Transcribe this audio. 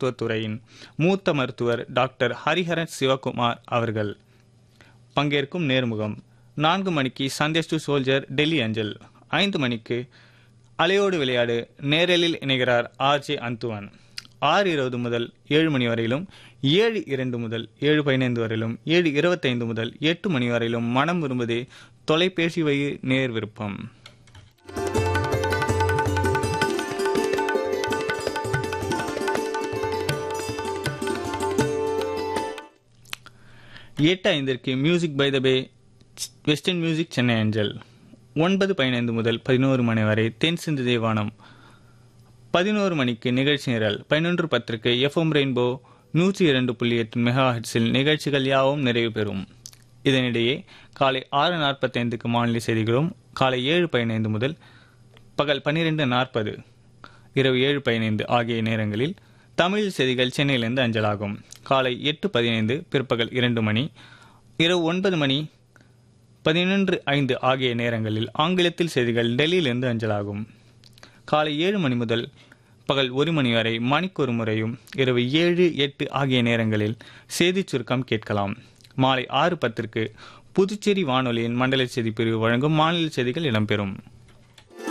மருத்துவத்துறையின் மூத்த மருத்துவர் டாக்டர் ஹரிஹரன் சிவகுமார் அவர்கள் பங்கேற்கும் நேர்முகம் நான்கு மணிக்கு சந்தேஷ் டு சோல்ஜர் டெல்லி அஞ்சல் ஐந்து மணிக்கு அலையோடு விளையாடு நேரலில் இணைகிறார் ஆர்ஜே அந்துவான் ஆறு இருபது முதல் ஏழு மணி வரையிலும் ஏழு இரண்டு முதல் ஏழு பதினைந்து வரையிலும் ஏழு இருபத்தைந்து முதல் எட்டு மணி வரையிலும் மனம் விரும்புதே தொலைபேசி வழி நேர் விருப்பம் எட்டு ஐந்திற்கு music by the bay western music Chennai அஞ்சல் ஒன்பது பதினைந்து முதல் பதினோரு மணி வரை தென் சிந்து தேவானம் பதினோரு மணிக்கு நிகழ்ச்சி நிரல் பதினொன்று பத்திற்கு எஃப்எம் ரெயின்போ நூற்றி இரண்டு புள்ளி எட்டு மெகா ஹெட்ஸில் நிகழ்ச்சிகள் யாவும் நிறைவு பெறும் இதனிடையே காலை ஆறு நாற்பத்தைந்துக்கு மாநில செய்திகளும் காலை ஏழு பதினைந்து முதல் பகல் பன்னிரெண்டு நாற்பது இரவு ஏழு பதினைந்து ஆகிய நேரங்களில் தமிழ் செய்திகள் சென்னையிலிருந்து அஞ்சலாகும் காலை எட்டு பதினைந்து பிற்பகல் இரண்டு மணி இரவு ஒன்பது மணி பதினொன்று ஐந்து ஆகிய நேரங்களில் ஆங்கிலத்தில் செய்திகள் டெல்லியிலிருந்து அஞ்சலாகும் காலை ஏழு மணி முதல் பகல் ஒரு மணி வரை மணிக்கொரு முறையும் இரவு ஏழு எட்டு ஆகிய நேரங்களில் செய்திச் சுருக்கம் கேட்கலாம் மாலை ஆறு பத்திற்கு புதுச்சேரி வானொலியின் மண்டல செய்தி பிரிவு வழங்கும் மாநில செய்திகள் இடம்பெறும்